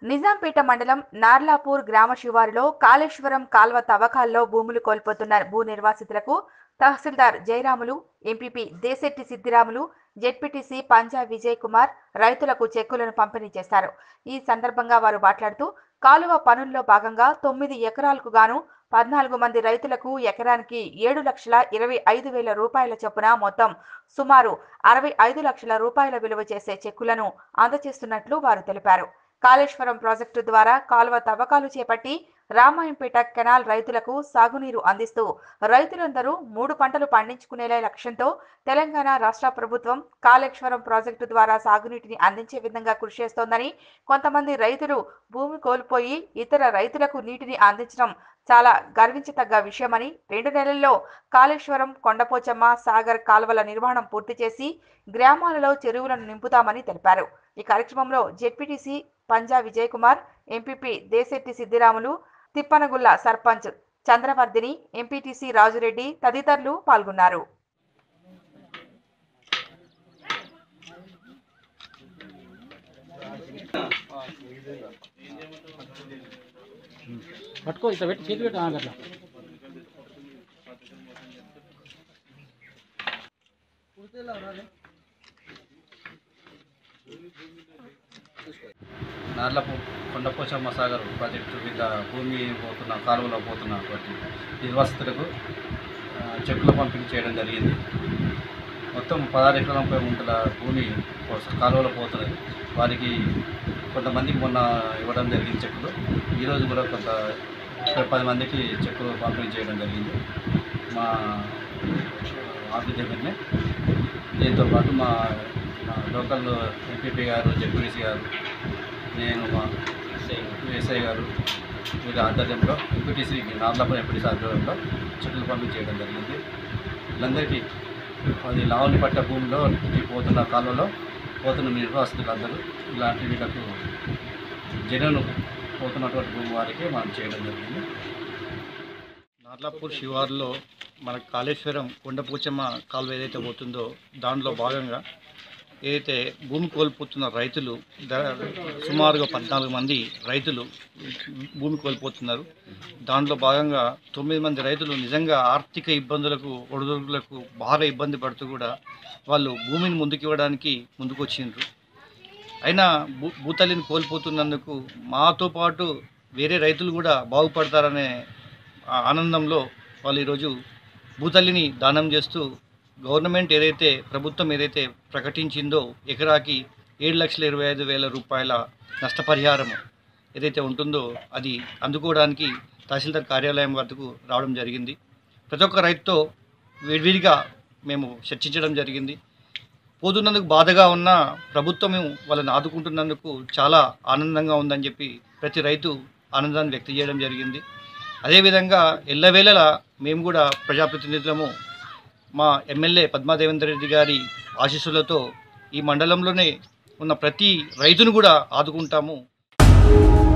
నిజాంపేట మండలం నార్లాపూర్ గ్రామ శివారులో కాళేశ్వరం కాల్వ తవ్వకాల్లో భూములు కోల్పోతున్న భూ నిర్వాసితులకు తహసీల్దార్ జయరాములు ఎంపీపీ దేశెట్టి సిద్దిరాములు జెడ్పీటీసీ పంజా విజయ్ కుమార్ రైతులకు చెక్కులను పంపిణీ చేశారు ఈ సందర్భంగా వారు మాట్లాడుతూ కాలువ పనుల్లో భాగంగా తొమ్మిది ఎకరాలకు గాను పద్నాలుగు మంది రైతులకు ఎకరానికి ఏడు లక్షల ఇరవై ఐదు వేల రూపాయల చొప్పున మొత్తం సుమారు అరవై ఐదు లక్షల రూపాయల విలువ చేసే చెక్కులను అందజేస్తున్నట్లు వారు తెలిపారు కాళేశ్వరం ప్రాజెక్టు ద్వారా కాలువ తవ్వకాలు చేపట్టి రామాయంపేట కెనాల్ రైతులకు సాగునీరు అందిస్తూ రైతులందరూ మూడు పంటలు పండించుకునేలా లక్ష్యంతో తెలంగాణ రాష్ట్ర ప్రభుత్వం కాళేశ్వరం ప్రాజెక్టు ద్వారా సాగునీటిని అందించే విధంగా కృషి చేస్తోందని కొంతమంది రైతులు భూమి కోల్పోయి ఇతర రైతులకు నీటిని అందించడం చాలా గర్వించతగ్గ విషయమని రెండు నెలల్లో కాళేశ్వరం కొండపోచమ్మ సాగర్ కాలువల నిర్మాణం పూర్తి చేసి గ్రామాలలో చెరువులను నింపుతామని తెలిపారు ఈ కార్యక్రమంలో ZPTC Panja Vijay Kumar MPP Deshetti Siddiramulu Tippanagulla sarpanch Chandravardhini MPTC Raju Reddy తదితరులు పాల్గొన్నారు పట్టుకో ఇట్లా పెట్టి చేతి పెట్టు అట్లా నార్లపు కొండపోచమ్మ సాగర్ ప్రాజెక్టు మీద భూమి పోతున్న కాలువలో పోతున్నటువంటి నిర్వాసితులకు ఆ, చెక్కులు పంపిణీ చేయడం జరిగింది మొత్తం పదహారు ఎకరాల ముప్పై గుంటల భూమి పో- కాలువలో పోతున్నది వారికి కొంతమందికి మొన్న ఇవ్వడం జరిగింది చెక్కులు ఈరోజు కూడా కొంత ఒక పది మందికి చెక్కులు పంపిణీ చేయడం జరిగింది మా ఆఫీస్ దగ్గరనే దీంతో పాటు మా మా లోకల్ ఎంపీపీ గారు జడ్పీసీ గారు నేను మా ఎస్ఐ గారు వీరి ఆధ్వర్యంలో ఎంపీటీసీ నార్లాపురం ఎంపీటీసీ ఆధ్వర్యంలో చెట్లు పంపిణీ చేయడం జరిగింది వీళ్ళందరికీ అది లావణి పట్ట భూమిలో ఈ పోతున్న కాలంలో పోతున్న నిర్వాసితులందరూ ఇలాంటి వీళ్ళకు జనను పోతున్నటువంటి భూమి వారికి మనం చేయడం జరిగింది నార్లాపూర్ శివారులో మన కాళేశ్వరం కొండపూచమ్మ కాలువ ఏదైతే పోతుందో దాంట్లో భాగంగా ఏదైతే భూమి కోల్పోతున్న రైతులు ద- సుమారుగా పద్నాలుగు మంది రైతులు భూమి కోల్పోతున్నారు దాంట్లో భాగంగా తొమ్మిది మంది రైతులు నిజంగా ఆర్థిక ఇబ్బందులకు ఒడిదుడుకులకు బాగా ఇబ్బంది పడుతూ కూడా వాళ్ళు భూమిని ముందుకు ఇవ్వడానికి ముందుకు వచ్చిండ్రు అయినా భూ భూతల్లిని కోల్పోతున్నందుకు మాతో పాటు వేరే రైతులు కూడా బాగుపడతారనే ఆ ఆనందంలో వాళ్ళు ఈరోజు భూతల్లిని దానం చేస్తూ గవర్నమెంట్ ఏదైతే ప్రభుత్వం ఏదైతే ప్రకటించిందో ఎకరాకి ఏడు లక్షల ఇరవై ఐదు వేల రూపాయల నష్టపరిహారం ఏదైతే ఉంటుందో అది అందుకోవడానికి తహసీల్దార్ కార్యాలయం వద్దకు రావడం జరిగింది ప్రతి ఒక్క రైతుతో విడివిడిగా మేము చర్చించడం జరిగింది పోతున్నందుకు బాధగా ఉన్న ప్రభుత్వం వాళ్ళని ఆదుకుంటున్నందుకు చాలా ఆనందంగా ఉందని చెప్పి ప్రతి రైతు ఆనందాన్ని వ్యక్తం చేయడం జరిగింది అదేవిధంగా ఎల్లవేళలా మేము కూడా ప్రజాప్రతినిధులము మా ఎమ్మెల్యే పద్మాదేవేంద్ర రెడ్డి గారి ఆశీస్సులతో ఈ మండలంలోనే ఉన్న ప్రతి రైతును కూడా ఆదుకుంటాము